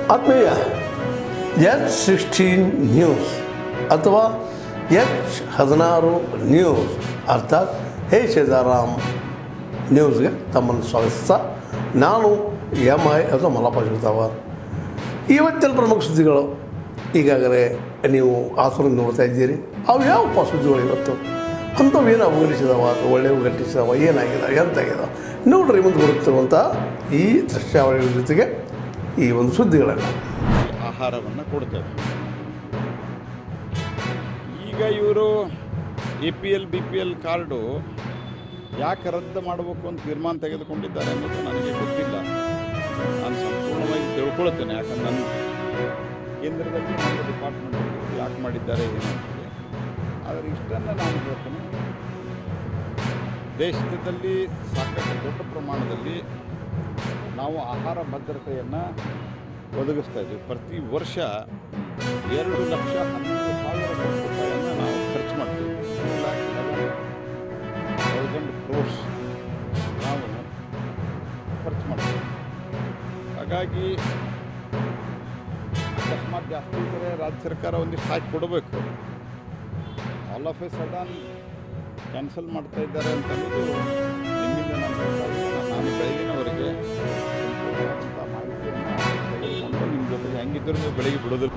ಆತ್ಮೀಯ H sixteen news ಅಥವಾ H ಹದಿನಾರು ನ್ಯೂಸ್ ಅರ್ಥಾತ್ ಹೇ ಸೀತಾರಾಮ್ ನ್ಯೂಸ್ಗೆ ತಮ್ಮನ್ನು ಸ್ವಾಗತಿಸ್ತಾ ನಾನು ಎಮ್ ಐ ಅಥವಾ ಮಲಪ್ಪ ಶಿವತಾವರ್ ಇವತ್ತಿನ ಪ್ರಮುಖ ಸುದ್ದಿಗಳು ಈಗಾಗಲೇ ನೀವು ಆತುರದಿಂದ ನೋಡ್ತಾ ಇದ್ದೀರಿ ಅವು ಯಾವಪ್ಪ ಸುದ್ದಿಗಳು ಇವತ್ತು ಅಂಥವು ಏನು ಅವಗಣಿಸಿದವ ಅಥವಾ ಒಳ್ಳೆಯವು ಗಟ್ಟಿಸಿದವ ಏನಾಗಿದಾವ ಎಂತಾಗಿದಾವ ನೋಡ್ರಿ ಮುಂದೆ ಬರುತ್ತಿರುವಂಥ ಈ ದೃಶ್ಯಾವಳಿಗಳ ಜೊತೆಗೆ ಈ ಒಂದು ಸುದ್ದಿಗಳನ್ನು ಆಹಾರವನ್ನು ಕೊಡ್ತೇವೆ ಈಗ ಇವರು A P L B P L card ಯಾಕೆ ರದ್ದು ಮಾಡಬೇಕು ಅಂತ ತೀರ್ಮಾನ ತೆಗೆದುಕೊಂಡಿದ್ದಾರೆ ಅನ್ನೋದು ನನಗೆ ಗೊತ್ತಿಲ್ಲ ನಾನು ಸಂಪೂರ್ಣವಾಗಿ ತಿಳ್ಕೊಳ್ತೇನೆ ಯಾಕಂದ್ರೆ ನನ್ನ ಕೇಂದ್ರದಲ್ಲಿ ನನ್ನ ಡಿಪಾರ್ಟ್ಮೆಂಟ್ ಯಾಕೆ ಮಾಡಿದ್ದಾರೆ ಏನು ಅಂತೇಳಿ ಆದರೆ ಇಷ್ಟನ್ನು ನಾನು ಹೇಳ್ತೇನೆ ದೇಶದಲ್ಲಿ ಸಾಕಷ್ಟು ದೊಡ್ಡ ಪ್ರಮಾಣದಲ್ಲಿ ನಾವು ಆಹಾರ ಭದ್ರತೆಯನ್ನು ಒದಗಿಸ್ತಾ ಇದ್ದೀವಿ ಪ್ರತಿ ವರ್ಷ ಎರಡು ಲಕ್ಷ ಹನ್ನೊಂದು ಸಾವಿರ ಕೋಟಿ ರೂಪಾಯಿಯನ್ನು ನಾವು ಖರ್ಚು ಮಾಡ್ತೀವಿ two lakh eleven thousand crores ನಾವು ಖರ್ಚು ಮಾಡ್ತೀವಿ ಹಾಗಾಗಿ ಅಕಸ್ಮಾತ್ ಜಾಸ್ತಿ ಇದ್ದರೆ ರಾಜ್ಯ ಸರ್ಕಾರ ಒಂದಿಷ್ಟು ಹಾಕಿ ಕೊಡಬೇಕು all of a sudden cancel ಮಾಡ್ತಾ ಇದ್ದಾರೆ ಅಂತ ಅನ್ನೋದು ನಿಮ್ಮಿಂದ ನಾನು ಹೇಳ್ತಾ ಇದ್ದೇನೆ. ನಾನು ಬೆಳಗಿನವರೆಗೆ ಸಂಪೂರ್ಣವಾದಂಥ ಮಾಹಿತಿಯನ್ನು ತೆಗೆದುಕೊಂಡು ನಿಮ್ಮ ಜೊತೆಗೆ ಹೆಂಗಿದ್ದರೂ ನೀವು ಬೆಳಗ್ಗೆ ಬಿಡೋದಿಲ್ಲ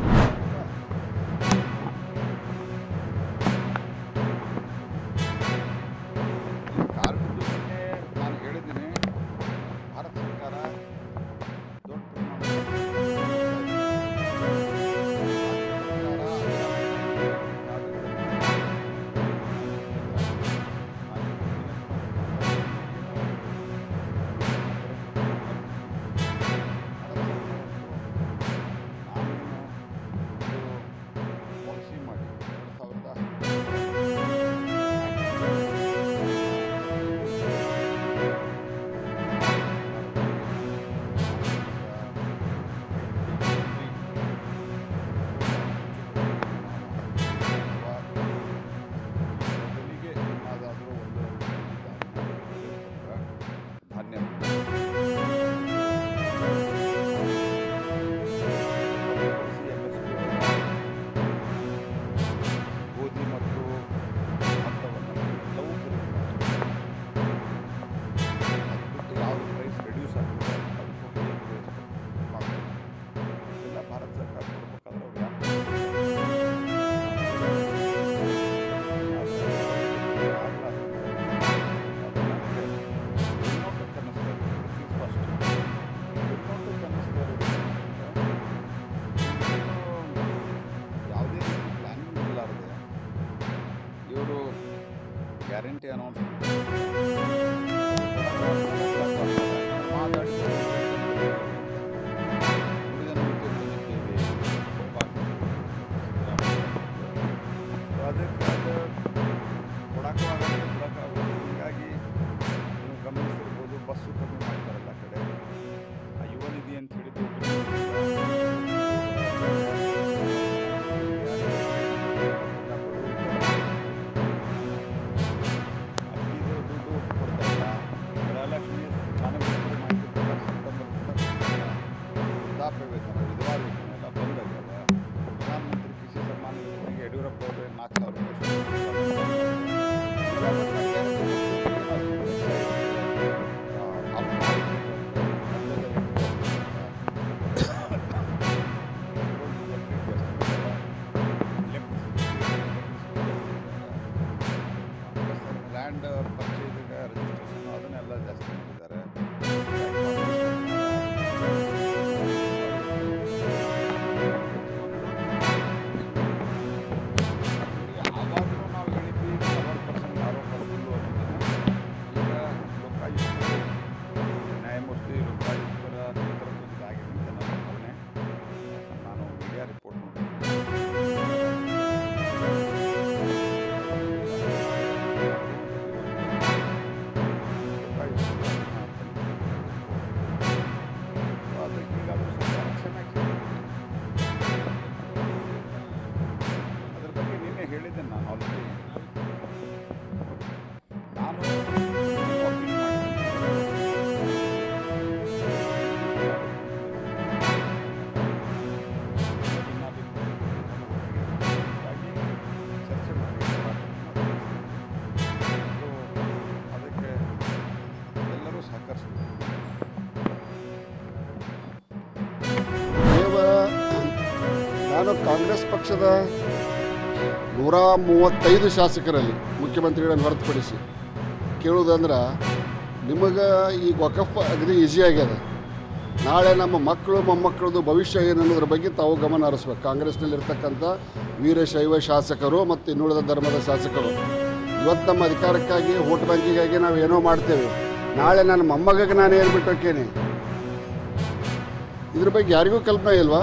ಈ ಕಾರ್ಡ್ ಬಗ್ಗೆ ನಾನು ಹೇಳಿದ್ದೀನಿ ಭಾರತ ಸರ್ಕಾರ ದೊಡ್ಡ ಪ್ರಮಾಣದಲ್ಲಿ ಪಾಲಿಸಿ ಮಾಡಿ ಎರಡು ಸಾವಿರದ ಮೊದಲಿಗೆ ಯಾವುದಾದ್ರೂ ಒಂದು ಧಾನ್ಯ ಗೋಧಿ ಮತ್ತು ಭತ್ತವನ್ನು ಎಲ್ಲವೂ ಖರೀದಿ ಮಾಡ್ತಾರೆ. ಅದು ಬಿಟ್ಟು ಯಾವ ಪ್ರೈಸ್ ರೆಡ್ಯೂಸ್ ಆಗ್ತದೆ ಅದಕ್ಕೂ ಬೇರೆ ಬೇರೆ ಮಾಡ್ತಾರೆ. ಇದೆಲ್ಲ ಭಾರತ ಸರ್ಕಾರ ಕೊಡ್ಬೇಕಾದ್ರೆ ಅವ್ರು ಯಾಕೆ ಯಾವುದೇ ರೀತಿ ಪ್ಲಾನಿಂಗ್ ಇರಲಾರದೆ ಇವರು ಗ್ಯಾರಂಟಿ ಅನೌನ್ಸ್ ಅದಕ್ಕೆ ಅದು ಕೊಡಕ್ಕೂ ಆಗಲ್ಲ ಕೊಡಕ್ಕಾಗಲ್ಲ ಹೀಗಾಗಿ ನೀವು ಗಮನಿಸಿರ್ಬೋದು ಬಸ್ಸು ಕಮ್ಮಿ ಮಾಡ್ತಾರಲ್ಲ ಆ ಕಡೆ ಆ ಯುವ ನಿಧಿ ಅಂತ ಹೇಳಿದ್ದು ಅಕ್ಕಿದು ದುಡ್ಡು ಕೊಡ್ತಾಯಿಲ್ಲ ಗೃಹಲಕ್ಷ್ಮಿ ನಾನು ಗೊತ್ತಿರೋ ಮಾಹಿತಿ ಪ್ರಕಾರ ಸೆಪ್ಟೆಂಬರ್ ವೃದ್ಧಾಪ್ಯ ವೇತನ ವಿಧವಾ ವೇತನ ಎಲ್ಲ ಬಂದಾಗ್ಯವ ಪ್ರಧಾನಮಂತ್ರಿ ಕೃಷಿ ಸನ್ಮಾನ ಯೋಜನೆಗೆ ಯಡಿಯೂರಪ್ಪ ಅವರು ನಾಲ್ಕು ಸಾವಿರ ರೂಪಾಯಿ ಲ್ಯಾಂಡ್ ಪರ್ಚೇಸಿಗೆ ರಿಜಿಸ್ಟ್ರೇಷನ್ ಅದನ್ನೆಲ್ಲ ಜಾಸ್ತಿ ಮಾಡಿದ್ದಾರೆ ನಾನು ಕಾಂಗ್ರೆಸ್ ಪಕ್ಷದ ನೂರ ಮೂವತ್ತೈದು ಶಾಸಕರಲ್ಲಿ ಮುಖ್ಯಮಂತ್ರಿಗಳನ್ನು ಹೊರತುಪಡಿಸಿ ಕೇಳುವುದಂದ್ರೆ ನಿಮಗೆ ಈ ವಕಫ್ ಅಗದಿ ಈಸಿ ಆಗ್ಯದ ನಾಳೆ ನಮ್ಮ ಮಕ್ಕಳು ಮೊಮ್ಮಕ್ಕಳದು ಭವಿಷ್ಯ ಏನು ಅನ್ನೋದ್ರ ಬಗ್ಗೆ ತಾವು ಗಮನ ಹರಿಸ್ಬೇಕು ಕಾಂಗ್ರೆಸ್ನಲ್ಲಿರ್ತಕ್ಕಂಥ ವೀರಶೈವ ಶಾಸಕರು ಮತ್ತು ಇನ್ನುಳಿದ ಧರ್ಮದ ಶಾಸಕರು ಇವತ್ತು ನಮ್ಮ ಅಧಿಕಾರಕ್ಕಾಗಿ ವೋಟ್ ಬ್ಯಾಂಕಿಗಾಗಿ ನಾವು ಏನೋ ಮಾಡ್ತೇವೆ ನಾಳೆ ನನ್ನ ಮೊಮ್ಮಗಗೆ ನಾನು ಏನು ಬಿಟ್ಟು ಹೋಕ್ಕೇನೆ ಇದ್ರ ಬಗ್ಗೆ ಯಾರಿಗೂ ಕಲ್ಪನೆ ಇಲ್ವಾ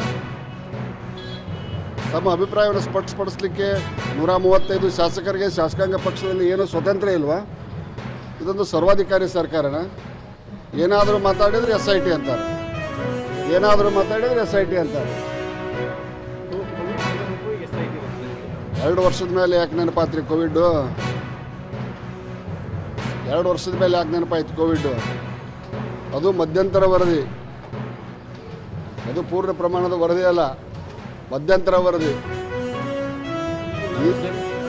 ತಮ್ಮ ಅಭಿಪ್ರಾಯವನ್ನು ಸ್ಪಷ್ಟಪಡಿಸಲಿಕ್ಕೆ ನೂರ ಮೂವತ್ತೈದು ಶಾಸಕರಿಗೆ ಶಾಸಕಾಂಗ ಪಕ್ಷದಲ್ಲಿ ಏನೂ ಸ್ವತಂತ್ರ ಇಲ್ವಾ ಇದೊಂದು ಸರ್ವಾಧಿಕಾರಿ ಸರ್ಕಾರನ ಏನಾದರೂ ಮಾತಾಡಿದ್ರೆ ಎಸ್ ಐ ಟಿ ಅಂತಾರೆ ಏನಾದರೂ ಮಾತಾಡಿದ್ರೆ ಎಸ್ ಐ ಟಿ ಅಂತಾರೆ ಎರಡು ವರ್ಷದ ಮೇಲೆ ಯಾಕೆ ನೆನಪಾತ್ರಿ ಕೋವಿಡ್ಡು ಎರಡು ವರ್ಷದ ಮೇಲೆ ಯಾಕೆ ನೆನಪಾಯ್ತು ಕೋವಿಡ್ಡು ಅದು ಮಧ್ಯಂತರ ವರದಿ ಅದು ಪೂರ್ಣ ಪ್ರಮಾಣದ ವರದಿ ಅಲ್ಲ ಮಧ್ಯಂತರ ವರದಿ ಈ-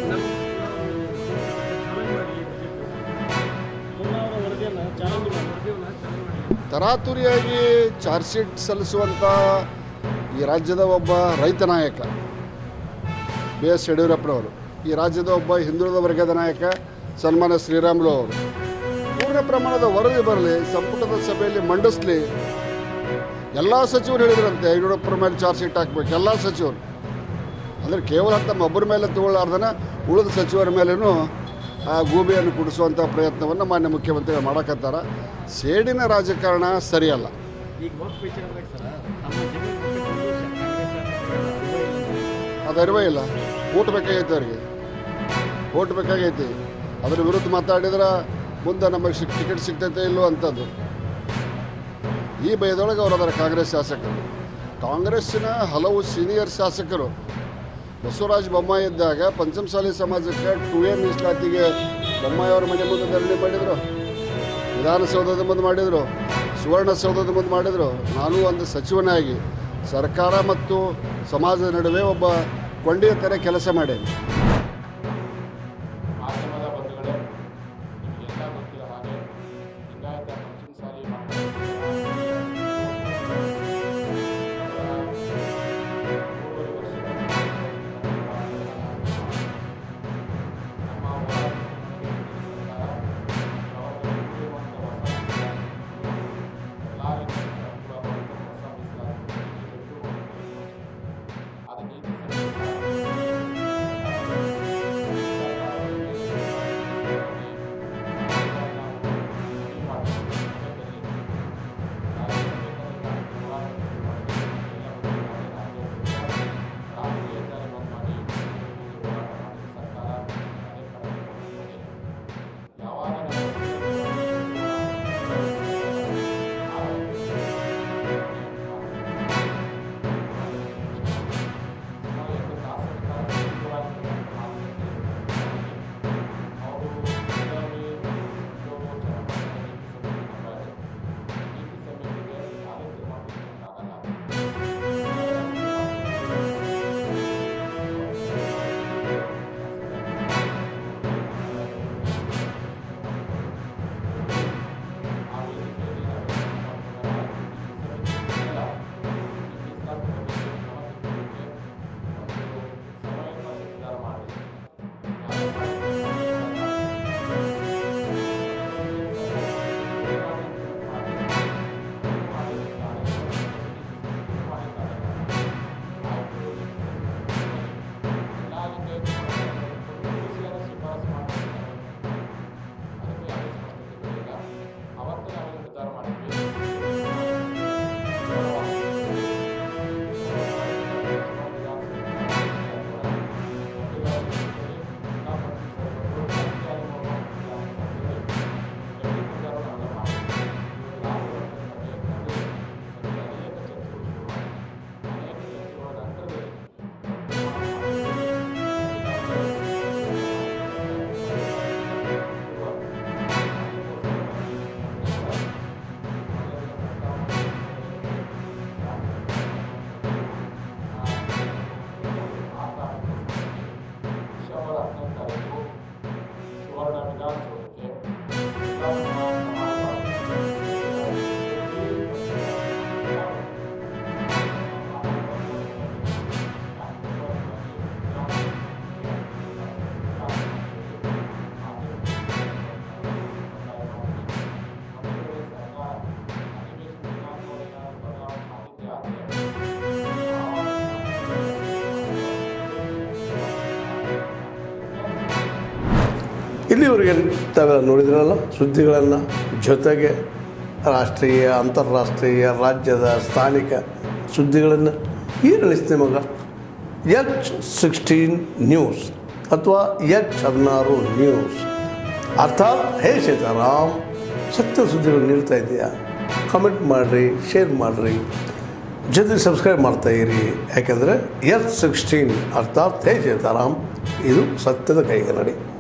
ತರಾತುರಿಯಾಗಿ ಚಾರ್ಜ್ ಶೀಟ್ ಸಲ್ಲಿಸುವಂಥ ಈ ರಾಜ್ಯದ ಒಬ್ಬ ರೈತ ನಾಯಕ ಬಿ ಎಸ್ ಯಡಿಯೂರಪ್ಪನವರು ಈ ರಾಜ್ಯದ ಒಬ್ಬ ಹಿಂದುಳಿದ ವರ್ಗದ ನಾಯಕ ಸನ್ಮಾನ್ಯ ಶ್ರೀರಾಮುಲು ಅವರು ಪೂರ್ಣ ಪ್ರಮಾಣದ ವರದಿ ಬರಲಿ ಸಂಪುಟದ ಸಭೆಯಲ್ಲಿ ಮಂಡಿಸ್ಲಿ ಎಲ್ಲ ಸಚಿವರು ಹೇಳಿದ್ರಂತೆ ಯಡಿಯೂರಪ್ಪರ ಮೇಲೆ ಚಾರ್ಜ್ ಶೀಟ್ ಹಾಕ್ಬೇಕು ಎಲ್ಲ ಸಚಿವರು ಅಂದರೆ ಕೇವಲ ತಮ್ಮ ಒಬ್ಬರ ಮೇಲೆ ತಗೊಳ್ಳಾರ್ದನ ಉಳಿದ ಸಚಿವರ ಮೇಲೇನು ಆ ಗೂಬೆಯನ್ನು ಕುಡಿಸುವಂಥ ಪ್ರಯತ್ನವನ್ನು ಮಾನ್ಯ ಮುಖ್ಯಮಂತ್ರಿಗಳು ಮಾಡಕತ್ತಾರ ಸೇಡಿನ ರಾಜಕಾರಣ ಸರಿಯಲ್ಲ ಈಗ ವಕ್ಫ್ ವಿಚಾರದಾಗ ಸರ ತಮ್ಮ ಜಮೀನು ಬಿಟ್ಕೊಂಡು ಕಾಂಗ್ರೆಸ್ ಶಾಸಕರು ಅದು ಅರಿವೇ ಇಲ್ಲ ಓಟ್ ಬೇಕಾಗೈತೆ ಅವ್ರಿಗೆ ಓಟ್ ಬೇಕಾಗೈತಿ ಅದ್ರ ವಿರುದ್ಧ ಮಾತಾಡಿದ್ರೆ ಮುಂದೆ ನಮಗೆ ಸಿಕ್ ಟಿಕೆಟ್ ಸಿಗ್ತೈತೆ ಇಲ್ಲೋ ಅಂಥದ್ದು ಈ ಭಯದೊಳಗೆ ಅವರು ಅದರ ಕಾಂಗ್ರೆಸ್ ಶಾಸಕರು ಕಾಂಗ್ರೆಸ್ಸಿನ ಹಲವು ಸೀನಿಯರ್ ಶಾಸಕರು ಬಸವರಾಜ ಬೊಮ್ಮಾಯಿ ಇದ್ದಾಗ ಪಂಚಮಸಾಲಿ ಸಮಾಜಕ್ಕೆ ಟು ಎ ಮೀಸಲಾತಿಗೆ ಬೊಮ್ಮಾಯಿ ಅವರ ಮನೆ ಮುಂದೆ ಧರಣಿ ಮಾಡಿದರು ವಿಧಾನಸೌಧದ ಮುಂದೆ ಮಾಡಿದರು ಸುವರ್ಣಸೌಧದ ಮುಂದೆ ಮಾಡಿದರು ನಾನು ಒಂದು ಸಚಿವನಾಗಿ ಸರ್ಕಾರ ಮತ್ತು ಸಮಾಜದ ನಡುವೆ ಒಬ್ಬ ಕೊಂಡಿಯ ಥರ ಕೆಲಸ ಮಾಡೇನೆ ಮಾಧ್ಯಮದ ಬಂಧುಗಳೇ ನಿಮಗೆಲ್ಲ ಗೊತ್ತಿರೋ ಹಾಗೆ ಲಿಂಗಾಯತ ಪಂಚಮಸಾಲಿ ಅದು ನೀತಿ ಇಲ್ಲಿವರೆಗೆ ತಾವೆಲ್ಲ ನೋಡಿದ್ರಲ್ಲ ಸುದ್ದಿಗಳನ್ನು ಜೊತೆಗೆ ರಾಷ್ಟ್ರೀಯ ಅಂತಾರಾಷ್ಟ್ರೀಯ ರಾಜ್ಯದ ಸ್ಥಾನಿಕ ಸುದ್ದಿಗಳನ್ನು ಈ ನಡೆಸ್ತೀನಿ ಮಗ ಎಚ್ ಸಿಕ್ಸ್ಟೀನ್ ನ್ಯೂಸ್ ಅಥವಾ ಎಚ್ ಹದಿನಾರು ನ್ಯೂಸ್ ಅರ್ಥಾತ್ ಹೇ ಸೀತಾರಾಮ್ ಸತ್ಯ ಸುದ್ದಿಗಳು ನೀಡ್ತಾ ಇದೆಯಾ ಕಮೆಂಟ್ ಮಾಡಿರಿ ಶೇರ್ ಮಾಡಿರಿ ಜೊತೆ ಸಬ್ಸ್ಕ್ರೈಬ್ ಮಾಡ್ತಾ ಇರಿ ಯಾಕೆಂದರೆ ಎಚ್ ಸಿಕ್ಸ್ಟೀನ್ ಅರ್ಥಾತ್ ಹೇ ಸೀತಾರಾಮ್ ಇದು ಸತ್ಯದ ಕೈಗೆ ನಡಿ